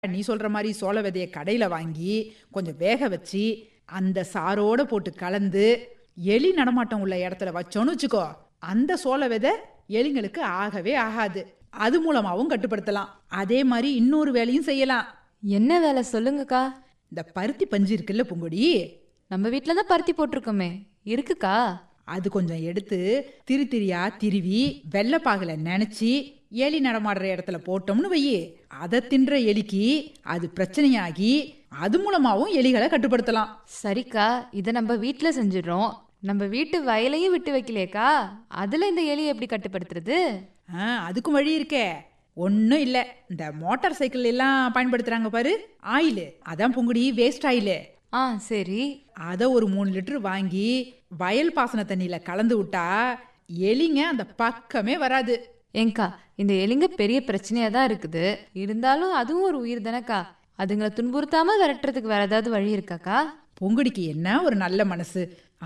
நீ சொல்ற மாதிரி சோள விதைய கடையில வாங்கி கொஞ்சம் வேக வச்சு அந்த சாரோட போட்டு கலந்து எலி நடமாட்டம் உள்ள இடத்துல வச்சோன்னு வச்சுக்கோ அந்த சோள விதை எலிங்களுக்கு ஆகவே ஆகாது அது மூலமாவும் கட்டுப்படுத்தலாம் அதே மாதிரி இன்னொரு வேலையும் செய்யலாம் என்ன வேலை சொல்லுங்கக்கா இந்த பருத்தி பஞ்சு இருக்குல்ல பூங்கொடி நம்ம வீட்ல தான் பருத்தி போட்டிருக்கோமே இருக்குக்கா அது கொஞ்சம் எடுத்து திரி திரியா திருவி வெள்ளைப்பாகுல நினைச்சு எலி நடமாடுற இடத்துல போட்டோம்னு வையி அதை தின்ற எலிக்கு அது பிரச்சனையாகி அது மூலமாவும் எலிகளை கட்டுப்படுத்தலாம் சரிக்கா இதை நம்ம வீட்ல செஞ்சிடுறோம் நம்ம வீட்டு வயலையும் விட்டு வைக்கலையேக்கா அதுல இந்த எலியை எப்படி கட்டுப்படுத்துறது ஆ அதுக்கும் வழி இருக்கே ஒன்றும் இல்லை இந்த மோட்டார் சைக்கிள் எல்லாம் பயன்படுத்துறாங்க பாரு ஆயிலு அதான் பொங்குடி வேஸ்ட் ஆயிலு ஆ சரி அதை ஒரு மூணு லிட்டர் வாங்கி வயல் பாசன தண்ணியில கலந்து விட்டா எலிங்க அந்த பக்கமே வராது ஏங்கா இந்த எலிங்க பெரிய பிரச்சனையா தான் இருக்குது இருந்தாலும் அதுவும் ஒரு உயிர் தானேக்கா அதுங்களை துன்புறுத்தாம விரட்டுறதுக்கு வேற ஏதாவது வழி இருக்காக்கா பொங்குடிக்கு என்ன ஒரு நல்ல மனசு